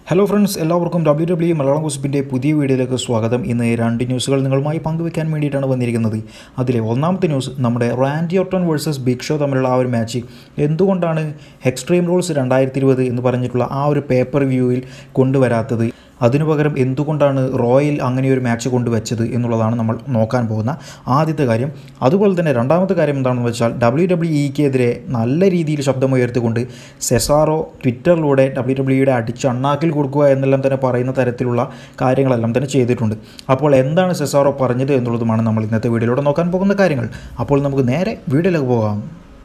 hello friends എല്ലാവർക്കും W W Malayalam ഗോസിപ്പിൻ്റെ പുതിയ വീഡിയോയിലേക്ക് സ്വാഗതം ഇന്ന് രണ്ട് ന്യൂസുകൾ നിങ്ങളുമായി പങ്കുവയ്ക്കാൻ വേണ്ടിയിട്ടാണ് വന്നിരിക്കുന്നത് അതിലെ ഒന്നാമത്തെ ന്യൂസ് നമ്മുടെ Randy Orton versus Big Show തമ്മിലുള്ള ആ ഒരു മാച്ച് എന്തുകൊണ്ടാണ് എക്സ്ട്രീം റൂൾസ് രണ്ടായിരത്തി ഇരുപത് എന്ന് പറഞ്ഞിട്ടുള്ള ആ ഒരു പേപ്പർ വ്യൂവിൽ കൊണ്ടുവരാത്തത് അതിനു പകരം എന്തുകൊണ്ടാണ് റോയൽ അങ്ങനെ ഒരു മാച്ച് കൊണ്ടുവച്ചത് എന്നുള്ളതാണ് നമ്മൾ നോക്കാൻ പോകുന്ന ആദ്യത്തെ കാര്യം അതുപോലെ തന്നെ രണ്ടാമത്തെ കാര്യം എന്താണെന്ന് വെച്ചാൽ ഡബ്ല്യു ഡബ്ല്യു ഇക്കെതിരെ നല്ല രീതിയിൽ ശബ്ദമുയർത്തിക്കൊണ്ട് സെസാറോ ട്വിറ്ററിലൂടെ ഡബ്ല്യു ഡബ്ല്യുയുടെ അടിച്ച് അണ്ണാക്കിൽ കൊടുക്കുക എന്നെല്ലാം തന്നെ പറയുന്ന തരത്തിലുള്ള കാര്യങ്ങളെല്ലാം തന്നെ ചെയ്തിട്ടുണ്ട് അപ്പോൾ എന്താണ് സെസാറോ പറഞ്ഞത് എന്നുള്ളതുമാണ് നമ്മൾ ഇന്നത്തെ വീഡിയോയിലൂടെ നോക്കാൻ പോകുന്ന കാര്യങ്ങൾ അപ്പോൾ നമുക്ക് നേരെ വീഡിയോയിലേക്ക് പോകാം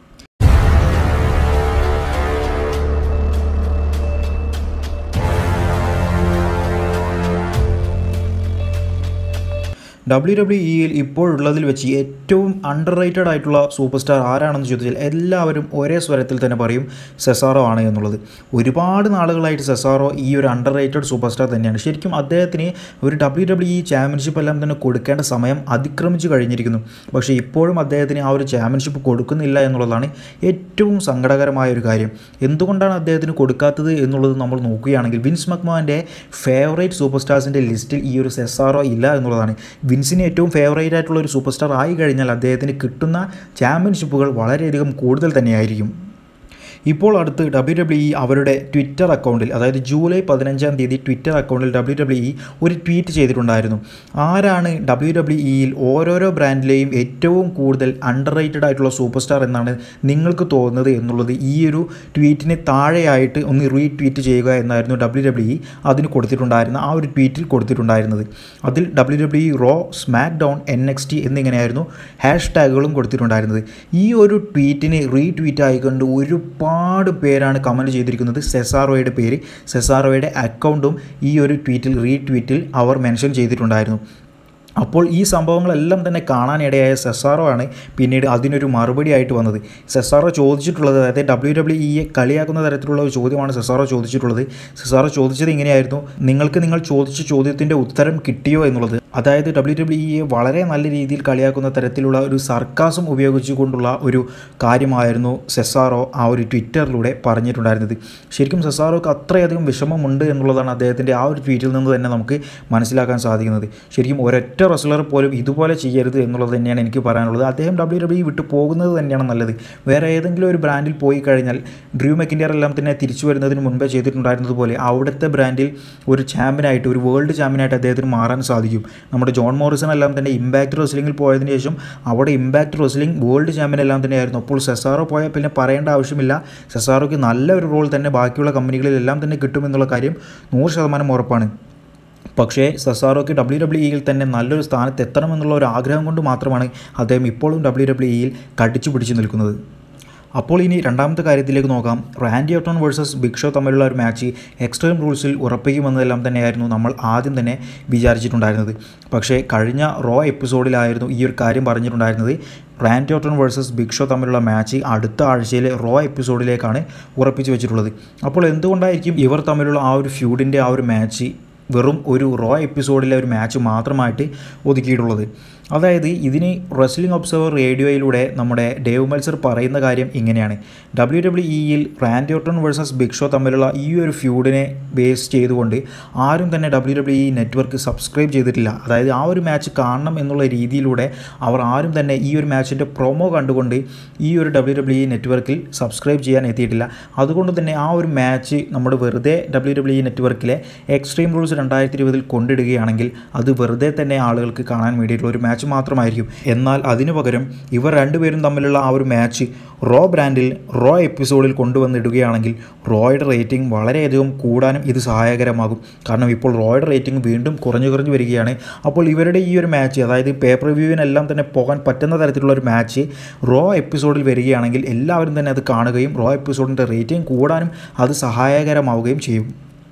ഡബ്ല്യു ഡബ്ല്യു ഇയിൽ ഇപ്പോഴുള്ളതിൽ വെച്ച് ഏറ്റവും അണ്ടർ റേറ്റഡ് ആയിട്ടുള്ള സൂപ്പർ സ്റ്റാർ ആരാണെന്ന് ചോദിച്ചാൽ എല്ലാവരും ഒരേ സ്വരത്തിൽ തന്നെ പറയും സെസാറോ ആണ് എന്നുള്ളത് ഒരുപാട് നാളുകളായിട്ട് സെസാറോ ഈ ഒരു അണ്ടർ റേറ്റഡ് സൂപ്പർ സ്റ്റാർ തന്നെയാണ് ശരിക്കും അദ്ദേഹത്തിന് ഒരു ഡബ്ല്യു ഡബ്ല്യു ഇ ചാമ്പ്യൻഷിപ്പ് എല്ലാം തന്നെ കൊടുക്കേണ്ട സമയം അതിക്രമിച്ച് കഴിഞ്ഞിരിക്കുന്നു പക്ഷേ ഇപ്പോഴും അദ്ദേഹത്തിന് ആ ഒരു ചാമ്പ്യൻഷിപ്പ് കൊടുക്കുന്നില്ല എന്നുള്ളതാണ് ഏറ്റവും സങ്കടകരമായ ഒരു കാര്യം എന്തുകൊണ്ടാണ് അദ്ദേഹത്തിന് കൊടുക്കാത്തത് എന്നുള്ളത് നമ്മൾ നോക്കുകയാണെങ്കിൽ വിൻസ് മക്മാൻ്റെ ഫേവറേറ്റ് സൂപ്പർ സ്റ്റാർസിൻ്റെ ലിസ്റ്റിൽ ഈ ഒരു സെസാറോ ഇല്ല എന്നുള്ളതാണ് വിൻസിന് ഏറ്റവും ഫേവറേറ്റ് ആയിട്ടുള്ള ഒരു സൂപ്പർ സ്റ്റാർ ആയി കഴിഞ്ഞാൽ അദ്ദേഹത്തിന് കിട്ടുന്ന ചാമ്പ്യൻഷിപ്പുകൾ വളരെയധികം കൂടുതൽ തന്നെയായിരിക്കും ഇപ്പോൾ അടുത്ത് ഡബ്ല്യു ഡബ്ല്യു ഇ അവരുടെ ട്വിറ്റർ അക്കൗണ്ടിൽ അതായത് ജൂലൈ പതിനഞ്ചാം തീയതി ട്വിറ്റർ അക്കൗണ്ടിൽ ഡബ്ല്യു ഡബ്ല്യു ഇ ഒരു ട്വീറ്റ് ചെയ്തിട്ടുണ്ടായിരുന്നു ആരാണ് ഡബ്ല്യു ഡബ്ല്യു ഇയിൽ ഓരോരോ ബ്രാൻഡിലെയും ഏറ്റവും കൂടുതൽ അണ്ടർ റേറ്റഡ് ആയിട്ടുള്ള സൂപ്പർ സ്റ്റാർ എന്നാണ് നിങ്ങൾക്ക് തോന്നുന്നത് എന്നുള്ളത് ഈ ഒരു ട്വീറ്റിന് താഴെയായിട്ട് ഒന്ന് റീട്വീറ്റ് ചെയ്യുക എന്നായിരുന്നു ഡബ്ല്യു ഡബ്ല്യു ഇ അതിന് കൊടുത്തിട്ടുണ്ടായിരുന്ന ആ ഒരു ട്വീറ്റിൽ കൊടുത്തിട്ടുണ്ടായിരുന്നത് അതിൽ W W E Raw SmackDown N X T എന്നിങ്ങനെയായിരുന്നു ഹാഷ് ടാഗുകളും കൊടുത്തിട്ടുണ്ടായിരുന്നത് ഈ ഒരു ട്വീറ്റിന് റീട്വീറ്റ് ആയിക്കൊണ്ട് ഒരുപാട് ഒരുപാട് പേരാണ് കമൻറ്റ് ചെയ്തിരിക്കുന്നത് സെസാറോയുടെ പേര് സെസാറോയുടെ അക്കൗണ്ടും ഈ ഒരു ട്വീറ്റിൽ റീട്വീറ്റിൽ അവർ മെൻഷൻ ചെയ്തിട്ടുണ്ടായിരുന്നു അപ്പോൾ ഈ സംഭവങ്ങളെല്ലാം തന്നെ കാണാനിടയായ സെസാറോ ആണ് പിന്നീട് അതിനൊരു മറുപടി ആയിട്ട് വന്നത് സെസാറോ ചോദിച്ചിട്ടുള്ളത് അതായത് ഡബ്ല്യു ഡബ്ല്യു ഇയെ കളിയാക്കുന്ന തരത്തിലുള്ള ഒരു ചോദ്യമാണ് സെസാറോ ചോദിച്ചിട്ടുള്ളത് സെസാറോ ചോദിച്ചത് ഇങ്ങനെയായിരുന്നു നിങ്ങൾക്ക് നിങ്ങൾ ചോദിച്ച ചോദ്യത്തിൻ്റെ ഉത്തരം കിട്ടിയോ എന്നുള്ളത് അതായത് ഡബ്ല്യു ഡബ്ല്യു ഇയെ വളരെ നല്ല രീതിയിൽ കളിയാക്കുന്ന തരത്തിലുള്ള ഒരു സർക്കാസം ഉപയോഗിച്ചുകൊണ്ടുള്ള ഒരു കാര്യമായിരുന്നു സെസാറോ ആ ഒരു ട്വിറ്ററിലൂടെ പറഞ്ഞിട്ടുണ്ടായിരുന്നത് ശരിക്കും സെസാറോക്ക് അത്രയധികം വിഷമമുണ്ട് എന്നുള്ളതാണ് അദ്ദേഹത്തിൻ്റെ ആ ഒരു ട്വീറ്റിൽ നിന്ന് തന്നെ നമുക്ക് മനസ്സിലാക്കാൻ സാധിക്കുന്നത് ശരിക്കും ഒരൊറ്റ റെസ്ലർ പോലും ഇതുപോലെ ചെയ്യരുത് എന്നുള്ളത് തന്നെയാണ് എനിക്ക് പറയാനുള്ളത് അദ്ദേഹം ഡബ്ല്യു ഡബ്ല്യു വിട്ടു പോകുന്നത് തന്നെയാണ് നല്ലത് വേറെ ഏതെങ്കിലും ഒരു ബ്രാൻഡിൽ പോയി കഴിഞ്ഞാൽ ഡ്രൂ മെക്കിൻ്റെയർ എല്ലാം തന്നെ തിരിച്ചു വരുന്നതിന് മുൻപേ ചെയ്തിട്ടുണ്ടായിരുന്നത് പോലെ അവിടുത്തെ ബ്രാൻഡിൽ ഒരു ചാമ്പ്യനായിട്ട് ഒരു വേൾഡ് ചാമ്പ്യനായിട്ട് അദ്ദേഹത്തിന് മാറാൻ സാധിക്കും നമ്മുടെ ജോൺ മോറിസൺ എല്ലാം തന്നെ ഇമ്പാക്ട് റെസ്ലിംഗിൽ പോയതിന് ശേഷം അവിടെ ഇമ്പാക്ട് റെസ്ലിംഗ് വേൾഡ് ചാമ്പ്യൻ എല്ലാം തന്നെയായിരുന്നു അപ്പോൾ സെസാറോ പോയാൽ പിന്നെ പറയേണ്ട ആവശ്യമില്ല സെസാറോയ്ക്ക് നല്ലൊരു റോൾ തന്നെ ബാക്കിയുള്ള കമ്പനികളിലെല്ലാം തന്നെ കിട്ടുമെന്നുള്ള കാര്യം നൂറ് ശതമാനം ഉറപ്പാണ് പക്ഷേ സെസാറോയ്ക്ക് ഡബ്ല്യു ഡബ്ല്യു ഇയിൽ തന്നെ നല്ലൊരു സ്ഥാനത്ത് എത്തണമെന്നുള്ള ഒരു ആഗ്രഹം കൊണ്ട് മാത്രമാണ് അദ്ദേഹം ഇപ്പോഴും ഡബ്ല്യു ഡബ്ല്യു ഇയിൽ കടിച്ചു പിടിച്ചു നിൽക്കുന്നത് അപ്പോൾ ഇനി രണ്ടാമത്തെ കാര്യത്തിലേക്ക് നോക്കാം Randy Orton versus Big Show തമ്മിലുള്ള ഒരു മാച്ച് എക്സ്ട്രീം റൂൾസിൽ ഉറപ്പിക്കുമെന്നതെല്ലാം തന്നെയായിരുന്നു നമ്മൾ ആദ്യം തന്നെ വിചാരിച്ചിട്ടുണ്ടായിരുന്നത് പക്ഷേ കഴിഞ്ഞ റോ എപ്പിസോഡിലായിരുന്നു ഈ ഒരു കാര്യം പറഞ്ഞിട്ടുണ്ടായിരുന്നത് Randy Orton versus Big Show തമ്മിലുള്ള മാച്ച് അടുത്ത ആഴ്ചയിലെ റോ എപ്പിസോഡിലേക്കാണ് ഉറപ്പിച്ചു വെച്ചിട്ടുള്ളത് അപ്പോൾ എന്തുകൊണ്ടായിരിക്കും ഇവർ തമ്മിലുള്ള ആ ഒരു ഫ്യൂഡിൻ്റെ ആ ഒരു മാച്ച് വെറും ഒരു റോ എപ്പിസോഡിലെ ഒരു മാച്ച് മാത്രമായിട്ട് ഒതുക്കിയിട്ടുള്ളത് അതായത് ഇതിന് റെസ്ലിംഗ് ഒബ്സർവർ റേഡിയോയിലൂടെ നമ്മുടെ ഡേവ് മത്സർ പറയുന്ന കാര്യം ഇങ്ങനെയാണ് ഡബ്ല്യു ഡബ്ല്യു ഇയിൽ Randy Orton versus Big Show തമ്മിലുള്ള ഈ ഒരു ഫ്യൂഡിനെ ബേസ് ചെയ്തുകൊണ്ട് ആരും തന്നെ W W E network subscribe ചെയ്തിട്ടില്ല അതായത് ആ ഒരു മാച്ച് കാണണം എന്നുള്ള രീതിയിലൂടെ അവർ ആരും തന്നെ ഈ ഒരു മാച്ചിൻ്റെ പ്രൊമോ കണ്ടുകൊണ്ട് ഈ ഒരു ഡബ്ല്യു ഡബ്ല്യു ഇ നെറ്റ്വർക്കിൽ സബ്സ്ക്രൈബ് ചെയ്യാൻ എത്തിയിട്ടില്ല അതുകൊണ്ട് തന്നെ ആ ഒരു മാച്ച് നമ്മൾ വെറുതെ ഡബ്ല്യു ഡബ്ല്യു ഇ നെറ്റ്വർക്കിലെ എക്സ്ട്രീം റൂൾസ് രണ്ടായിരത്തി ഇരുപതിൽ കൊണ്ടിടുകയാണെങ്കിൽ അത് വെറുതെ തന്നെ ആളുകൾക്ക് കാണാൻ വേണ്ടിയിട്ടുള്ള ഒരു മാച്ച് മാത്രമായിരിക്കും എന്നാൽ അതിനു പകരം ഇവർ രണ്ടുപേരും തമ്മിലുള്ള ആ ഒരു മാച്ച് റോ ബ്രാൻഡിൽ റോ എപ്പിസോഡിൽ കൊണ്ടുവന്നിടുകയാണെങ്കിൽ റോയുടെ റേറ്റിംഗ് വളരെയധികം കൂടാനും ഇത് സഹായകരമാകും കാരണം ഇപ്പോൾ റോയുടെ റേറ്റിംഗ് വീണ്ടും കുറഞ്ഞു കുറഞ്ഞു വരികയാണ് അപ്പോൾ ഇവരുടെ ഈ ഒരു മാച്ച് അതായത് പേപ്പർ റിവ്യൂവിനെല്ലാം തന്നെ പോകാൻ പറ്റുന്ന തരത്തിലുള്ള ഒരു മാച്ച് റോ എപ്പിസോഡിൽ വരികയാണെങ്കിൽ എല്ലാവരും തന്നെ അത് കാണുകയും റോ എപ്പിസോഡിൻ്റെ റേറ്റിംഗ് കൂടാനും അത് സഹായകരമാവുകയും ചെയ്യും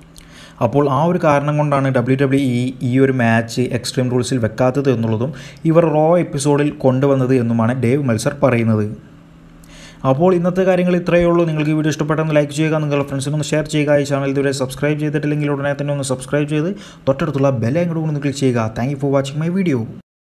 അപ്പോൾ ആ ഒരു കാരണം കൊണ്ടാണ് ഡബ്ല്യു ഡബ്ല്യു ഇ ഈ ഒരു മാച്ച് എക്സ്ട്രീം റൂൾസിൽ വെക്കാത്തത് എന്നുള്ളതും ഇവർ റോ എപ്പിസോഡിൽ കൊണ്ടുവന്നത് എന്നുമാണ് ഡേവ് മത്സർ പറയുന്നത് അപ്പോൾ ഇന്നത്തെ കാര്യങ്ങൾ ഇത്രയേ ഉള്ളൂ നിങ്ങൾക്ക് ഈ വീഡിയോ ഇഷ്ടപ്പെട്ടെന്ന് ലൈക്ക് ചെയ്യുക നിങ്ങളുടെ ഫ്രണ്ട്സിനൊന്ന് ഷെയർ ചെയ്യുക ഈ ചാനൽ ഇതുവരെ സബ്സ്ക്രൈബ് ചെയ്തിട്ടില്ലെങ്കിൽ ഉടനെ തന്നെ ഒന്ന് സബ്സ്ക്രൈബ് ചെയ്ത് തൊട്ടടുത്തുള്ള ബെല്ലൈൻ കൂടെ ഒന്ന് ക്ലിക്ക് ചെയ്യുക thank you for watching my video